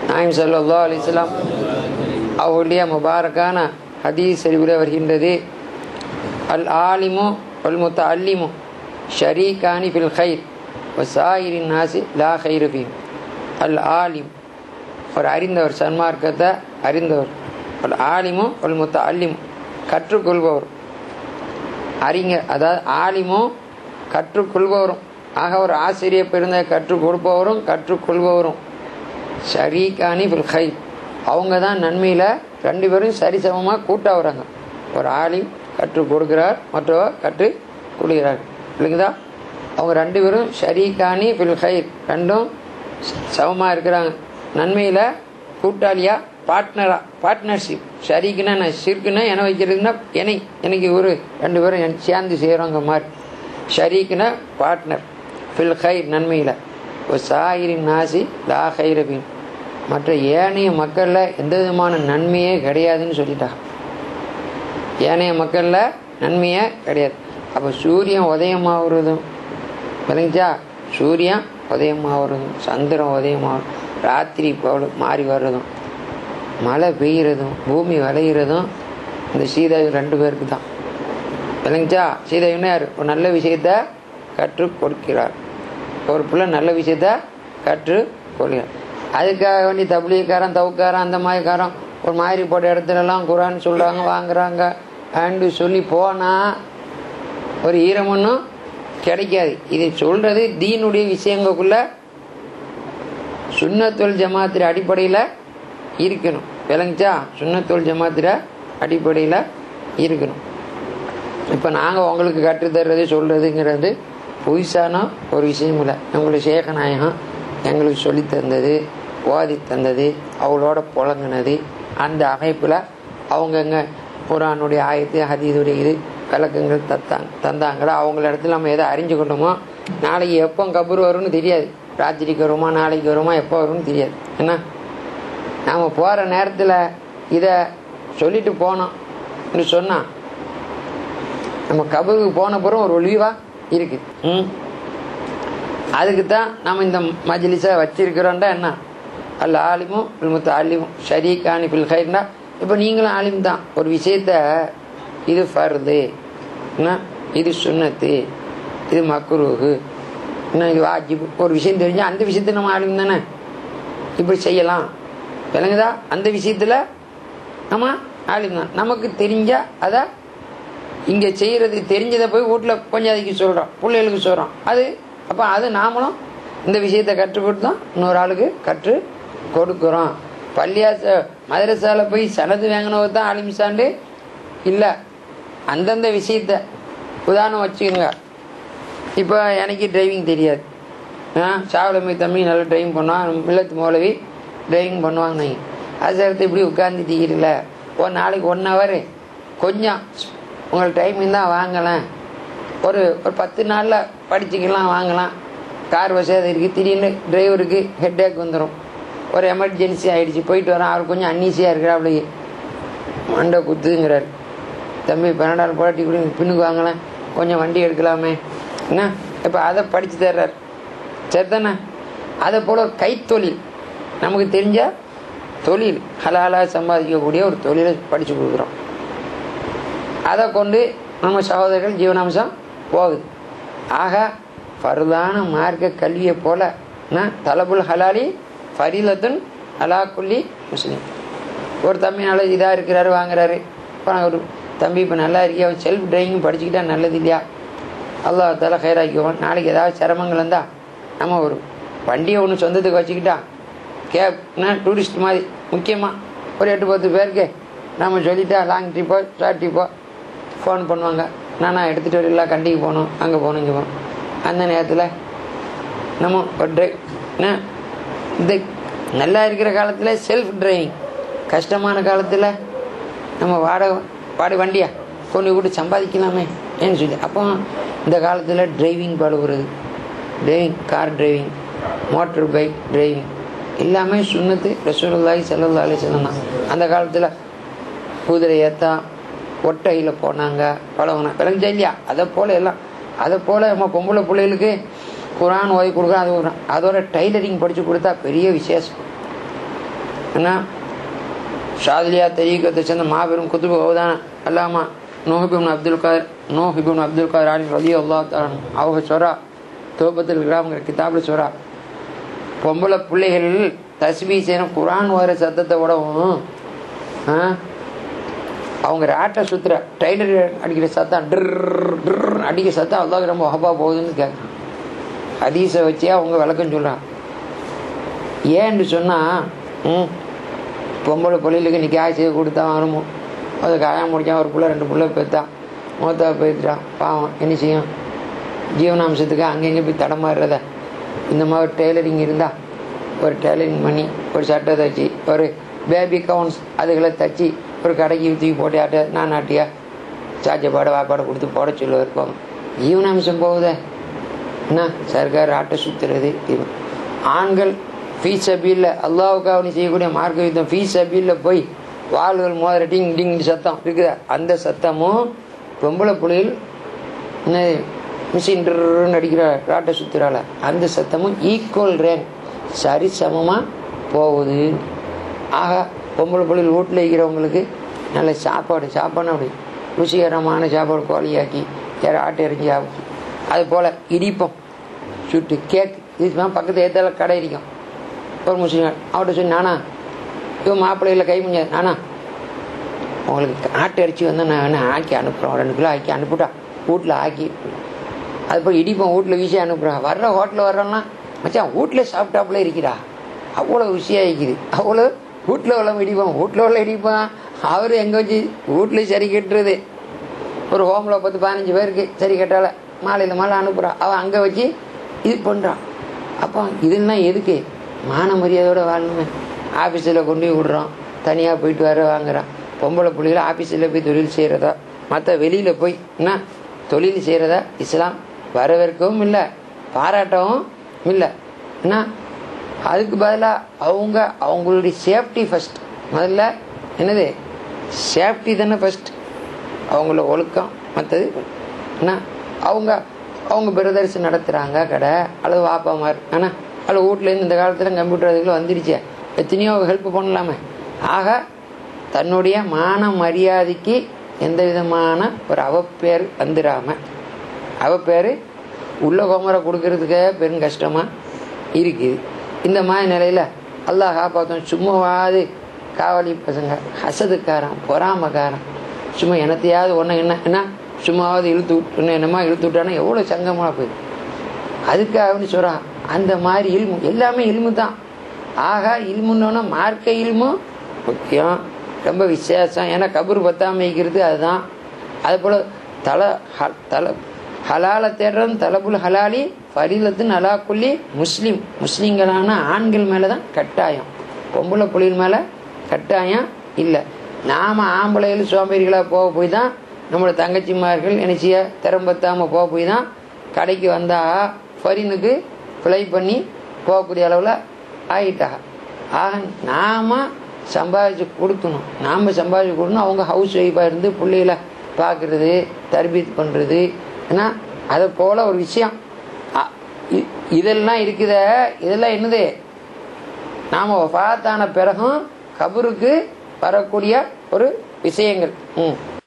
நாயம் சல்லா அலிஸ்லாம் அவருடைய முபாரக்கான ஹதீஸ் அறிவுரை வருகின்றது அல் ஆலிமு அல் முத்த அல்லிமு ஷரீகானி ஃபில் ஹைர் வசாயிரின் நாசி லா ஹைரஃபீம் அல் ஆலிம் ஒரு அறிந்தவர் சன்மார்க்கத்தை அறிந்தவர் ஒரு ஆலிமு ஒரு முத்த அல்லிமு கற்றுக்கொள்பவர் அறிஞர் அதாவது ஆலிமும் கற்றுக்கொள்பவரும் ஆக ஒரு ஆசிரியர் பிறந்த கற்றுக் கொடுப்பவரும் கற்றுக்கொள்பவரும் ஷரீகானி பில் ஹை அவங்க தான் நன்மையில் ரெண்டு பேரும் சரிசமமாக கூட்டா வராங்க ஒரு ஆலிம் கற்றுக் கொடுக்கிறார் மற்றவர் கற்றுக் கொடுக்கிறார் இல்லைங்களா அவங்க ரெண்டு பேரும் ஷரீகானி பில் ஹைர் ரெண்டும் சமமாக இருக்கிறாங்க நன்மையில் கூட்டாளியா பார்ட்னரா பார்ட்னர்ஷிப் ஷரீக்குன்னா நான் ஷிர்க்குன்னா என வைக்கிறதுன்னா என்னை எனக்கு ஒரு ரெண்டு பேரும் என் சேர்ந்து செய்கிறவங்க மாதிரி ஷரீக்குன்னா பார்ட்னர் ஃபில் ஹைர் நன்மையில் ஒரு சாயிரின் நாசி லா ஹைரபின் மற்ற ஏனைய மக்களில் எந்த விதமான நன்மையே கிடையாதுன்னு சொல்லிட்டாங்க ஏனைய மக்களில் நன்மையே கிடையாது அப்போ சூரியன் உதயமாகிறதும் விளங்கிச்சா சூரியன் உதயமாகிறதும் சந்திரன் உதயமாகும் ராத்திரி போல மாறி வர்றதும் மழை பெய்யறதும் பூமி விளையிறதும் இந்த சீதாவி ரெண்டு பேருக்கு தான் விளங்கிச்சா சீதாவினா யார் ஒரு நல்ல விஷயத்த கற்றுக் கொடுக்கிறார் ஒரு பிள்ளை நல்ல விஷயத்த கற்றுக் கொள்கிறார் அதுக்காக வேண்டி தபிலிக்காரன் தவுக்காரன் அந்த மாதிரிக்காரன் ஒரு மாதிரி போட்ட இடத்துலலாம் குரான் சொல்கிறாங்க வாங்குறாங்க அண்டு சொல்லி போனால் ஒரு ஈரமொன்னும் கிடைக்காது இது சொல்கிறது தீனுடைய விஷயங்களுக்குள்ள சுண்ணத்தொல் ஜமாத்திர அடிப்படையில் இருக்கணும் விளங்குச்சா சுண்ணத்தொல் ஜமாத்திர அடிப்படையில் இருக்கணும் இப்போ நாங்கள் உங்களுக்கு கற்றுத்தர்றது சொல்கிறதுங்கிறது புதுசான ஒரு விஷயம் இல்லை எங்களுக்கு சேகநாயகம் எங்களுக்கு சொல்லி தந்தது ஓதி தந்தது அவளோட புழங்கினது அந்த அமைப்பில் அவங்கங்க குரானுடைய ஆயத்து ஹதீதுடைய இது விளக்கங்கள் தத்தாங்க தந்தாங்களா அவங்கள இடத்துல நம்ம எதை அறிஞ்சு கொண்டோமோ நாளைக்கு எப்போ கபூர் வரும்னு தெரியாது ராத்திரிக்கு வருமா நாளைக்கு வருமா எப்போ வரும்னு தெரியாது என்ன நாம் போகிற நேரத்தில் இதை சொல்லிட்டு போனோம்னு சொன்னால் நம்ம கபருக்கு போன பிறகு ஒரு ஒளிவாக இருக்குது ம் அதுக்கு தான் நம்ம இந்த மஜ்லிஸை வச்சிருக்கிறோம்டா என்ன அல்ல ஆலிமும் முத்த ஆலிமும் ஷரீகானி பில் ஹைர்னா இப்போ நீங்களும் ஆலிம் தான் ஒரு விஷயத்த இது ஃபர்து என்ன இது சுண்ணத்து இது மக்குருகு என்ன இது வாஜிப் ஒரு விஷயம் தெரிஞ்சால் அந்த விஷயத்தை நம்ம ஆலிம் தானே இப்படி செய்யலாம் விளங்குதா அந்த விஷயத்தில் நம்ம ஆலிம் தான் நமக்கு தெரிஞ்சால் அதை இங்கே செய்கிறது தெரிஞ்சதை போய் வீட்டில் கொஞ்சம் அதுக்கு சொல்கிறோம் பிள்ளைகளுக்கு சொல்கிறோம் அது அப்போ அது நாமளும் இந்த விஷயத்தை கற்றுக் கொடுத்தோம் இன்னொரு ஆளுக்கு கற்று கொடுக்குறோம் பள்ளியாச மதரசாவில் போய் சனது வாங்கினவர் தான் ஆலிமிசாண்டு இல்லை அந்தந்த விஷயத்த உதாரணம் வச்சுக்கோங்க இப்போ எனக்கு டிரைவிங் தெரியாது ஆ சாவலமை தம்பி நல்லா டிரைவிங் பண்ணுவான் மில்லத்து மௌலவி டிரைவிங் பண்ணுவாங்க நீங்கள் அது சேர்த்து இப்படி உட்காந்து தீக்கிறீங்கள ஒரு நாளைக்கு ஒன் ஹவர் கொஞ்சம் உங்களுக்கு டைம் இருந்தால் வாங்கலாம் ஒரு ஒரு பத்து நாளில் படிச்சுக்கலாம் வாங்கலாம் கார் வசதி இருக்குது திடீர்னு டிரைவருக்கு ஹெட்டேக் வந்துடும் ஒரு எமர்ஜென்சி ஆகிடுச்சு போயிட்டு வரேன் அவர் கொஞ்சம் அன்னீசியாக இருக்கிறாப்புல மண்டை குத்துங்கிறார் தம்பி பன்னெண்டாள் போராட்டி கூட பின்னுக்கு வாங்கலாம் கொஞ்சம் வண்டி எடுக்கலாமே என்ன இப்போ அதை படித்து தர்றார் சரிதானே அதை போல் ஒரு கைத்தொழில் நமக்கு தெரிஞ்ச தொழில் ஹலாலாக சம்பாதிக்கக்கூடிய ஒரு தொழிலை படித்து கொடுக்குறோம் அதை கொண்டு நம்ம சகோதரர்கள் ஜீவனாம்சம் போகுது ஆக ஃபருதான மார்க்க கல்வியை போல தலபுல் ஹலாலி ஃபரீலத்துன் அலா குல்லி முஸ்லீம் ஒரு தம்பி நல்லா இதாக இருக்கிறாரு வாங்குறாரு இப்போ நான் ஒரு தம்பி இப்போ நல்லா இருக்கியா செல்ஃப் டிரைவிங் படிச்சுக்கிட்டா நல்லது இல்லையா அல்லா தலை ஹைராக்கிவோம் நாளைக்கு ஏதாவது சிரமங்கள் இருந்தால் நம்ம ஒரு வண்டியை ஒன்று சொந்தத்துக்கு வச்சுக்கிட்டா கேப்னா டூரிஸ்ட் மாதிரி முக்கியமாக ஒரு எட்டு பத்து பேருக்கு நம்ம சொல்லிட்டா லாங் ட்ரிப்போ ஷார்ட் ட்ரிப்போ ஃபோன் பண்ணுவாங்க நானா எடுத்துகிட்டு வரல கண்டிக்கு போகணும் அங்கே போகணும் இங்கே போகணும் அந்த நேரத்தில் நம்ம ஒரு ட்ரைவ் என்ன இந்த நல்லா இருக்கிற காலத்தில் செல்ஃப் டிரைவிங் கஷ்டமான காலத்தில் நம்ம வாடகை பாடி வண்டியா கொண்டு விட்டு சம்பாதிக்கலாமே ஏன்னு சொல்லி அப்போ இந்த காலத்தில் டிரைவிங் பழகுறது driving car driving motor bike driving எல்லாமே சுண்ணத்து ரசூலுல்லாஹி ஸல்லல்லாஹு அலைஹி வஸல்லம் தான் அந்த காலத்தில் குதிரை ஏற்றா ஒட்டையில் போனாங்க பழகினா விளங்குச்சா இல்லையா அதை போல் எல்லாம் அதை போல் நம்ம பொம்பளை பிள்ளைகளுக்கு குரான் ஓதி கொடுக்குறோம் அது ஒரு அதோட டைலரிங் படித்து கொடுத்தா பெரிய விசேஷம் என்ன ஷாதிலியா தெரீக்கத்தை சேர்ந்த மாபெரும் குத்துபு அவதான அல்லாமா நோஹிபின் அப்துல் கார் நோஹிபின் அப்துல் கார் ஆலி ரலி அல்லா தான் அவங்க சொல்றா தோப்பத்தில் கிராமங்கிற கிதாபில் சொல்றா பொம்பளை பிள்ளைகள் தஸ்பீ செய்யணும் குரான் வர சத்தத்தை விடவும் ஆ, அவங்க ராட்டை சுத்துற டைலர் அடிக்கிற சத்தம் ட்ர் ட்ர் அடிக்கிற சத்தம் அல்லாஹ் ரொம்ப வகப்பா போகுதுன்னு கேட்குறான் ஹதீஸை வச்சே அவங்க விளக்கம் சொல்றான் ஏன்னு சொன்னா ம், பொம்பளை பிள்ளைகளுக்கு இன்னைக்கு ஆய் செய்ய கொடுத்தா வருமோ அதை காயம் முடிச்சான் ஒரு பிள்ளை ரெண்டு பிள்ளை பெத்தான் மூத்தா போயிட்டான் பாவம் என்ன செய்யும் ஜீவனாம்சத்துக்கு அங்கங்கே போய் தடமாறுறத இந்த மாதிரி டெய்லரிங் இருந்தால் ஒரு டெய்லரிங் பண்ணி ஒரு சட்டை தைச்சி ஒரு பேபி கவுன்ஸ் அதுகளை தச்சு ஒரு கடைக்கு தூக்கி போட்டு ஆட்ட நான் நாட்டியா சாச்சப்பாட வாப்பாடை கொடுத்து போட சொல்ல இருப்பாங்க ஜீவனாம்சம் போகுதே என்ன சர்க்கார் ஆட்டை சுத்துறது இது ஆண்கள் ஃபீஸ் அபீல்ல அல்லாவுக்காக நீ செய்யக்கூடிய மார்க்க யுத்தம் ஃபீஸ் அபீல்ல போய் வாள்கள் மோதிர டிங் டிங் சத்தம் இருக்குதா அந்த சத்தமும் பொம்பளை புள்ளைகள் என்ன மிஷின் அடிக்கிற ராட்டை சுத்துறால அந்த சத்தமும் ஈக்குவல் ரேங்க் சரி சமமாக போகுது ஆக பொம்பளை பிள்ளைகள் வீட்டில் இருக்கிறவங்களுக்கு நல்ல சாப்பாடு சாப்பாடு அப்படி ருசிகரமான சாப்பாடு கோழியாக்கி யார் ஆட்டை இறங்கி ஆக்கி அது போல் இடிப்பம் சுட்டு கேக் இது பக்கத்து ஏத்தால கடை இருக்கும் ஒரு முஸ்லீம் அவர்கிட்ட சொல்லி நானா இவன் மாப்பிள்ளையில் கை முடியாது நானா உங்களுக்கு ஆட்டு அரிசி வந்து நான் வேணா ஆக்கி அனுப்புகிறோம் ரெண்டு கிலோ ஆக்கி அனுப்பிட்டா வீட்டில் ஆக்கி அது போய் இடிப்போம் வீட்டில் வீசி அனுப்புகிறான் வர்ற ஹோட்டலில் வர்றோம்னா மச்சான் வீட்டில் சாப்பிட்டாப்புல இருக்கிறா அவ்வளோ ருசியாக இருக்குது அவ்வளோ வீட்டில் உள்ள இடிப்போம் வீட்டில் உள்ள இடிப்போம் அவர் எங்கே வச்சு வீட்டில் சரி கட்டுறது ஒரு ஹோமில் பத்து பதினஞ்சு பேருக்கு சரி கட்டால மாலையில் மாலை அனுப்புகிறான் அவன் அங்கே வச்சு இது பண்ணுறான் அப்போ இதெல்லாம் எதுக்கு மான மரியாதையோட வாழணுமே ஆஃபீஸில் கொண்டு போய் விடுறோம் தனியாக போயிட்டு வர வாங்குறான் பொம்பளை பிள்ளைகள் ஆஃபீஸில் போய் தொழில் செய்கிறதா மற்ற வெளியில் போய் என்ன தொழில் செய்கிறதா இஸ்லாம் வரவேற்கவும் இல்லை பாராட்டவும் இல்லை என்ன அதுக்கு பதிலாக அவங்க அவங்களுடைய சேஃப்டி ஃபர்ஸ்ட் முதல்ல என்னது சேஃப்டி தானே ஃபர்ஸ்ட் அவங்கள ஒழுக்கம் மற்றது என்ன அவங்க அவங்க பிரதர்ஸ் நடத்துகிறாங்க கடை அல்லது வாப்பாமார் ஆனால் அல்லது வீட்லேருந்து இந்த காலத்தில் கம்ப்யூட்டர் அதுக்குள்ள வந்துருச்சு எத்தனையோ ஹெல்ப் பண்ணலாமே ஆக தன்னுடைய மான மரியாதைக்கு எந்த விதமான ஒரு அவப்பேர் வந்துடாம அவப்பேர் உள்ள கோமரை கொடுக்கறதுக்கே பெரும் கஷ்டமாக இருக்குது இந்த மாதிரி நிலையில் அல்லாஹ் காப்பாற்றும் சும்மாவாது காவலி பசங்க ஹசதுக்காரன் பொறாமக்காரன் சும்மா என்னத்தையாவது ஒன்று என்ன என்ன சும்மாவது இழுத்து விட்டு என்னமா இழுத்து விட்டானா எவ்வளோ சங்கமாக போயிது அதுக்காக சொல்கிறான் அந்த மாதிரி இல்மு எல்லாமே இல்மு தான் ஆக இல்முன்னோன்னா மார்க்க இல்மும் முக்கியம் ரொம்ப விசேஷம் ஏன்னா கபூர் பத்தாம வைக்கிறது அதுதான் அது போல் தலை ஹ- தலை ஹலாலை தேடுறது தலபுல் ஹலாலி ஃபரிலத்தின் அலாக்குள்ளி முஸ்லீம் முஸ்லீம்களான ஆண்கள் மேலே தான் கட்டாயம் பொம்பளை புள்ளிகள் மேலே கட்டாயம் இல்லை நாம் ஆம்பளைகள் சோம்பேறிகளாக போக போய் தான் நம்மளோட தங்கச்சிமார்கள் நினைச்சிய திறம்பத்தாமல் போக போய் தான் கடைக்கு வந்தால் ஃபரினுக்கு ஃப்ளை பண்ணி போகக்கூடிய அளவில் ஆகிட்டாங்க ஆக நாம சம்பாதிச்சு கொடுக்கணும் நாம் சம்பாதிச்சு கொடுக்கணும் அவங்க ஹவுஸ் ஒய்ஃபாக இருந்து பிள்ளைகளை பார்க்குறது தர்பீத் பண்ணுறது ஏன்னா அதை போல் ஒரு விஷயம் அ- இ- இதெல்லாம் இருக்குத இதெல்லாம் என்னது நாம் வஃபாத்தான பிறகும் கபருக்கு வரக்கூடிய ஒரு விஷயங்கள் ம்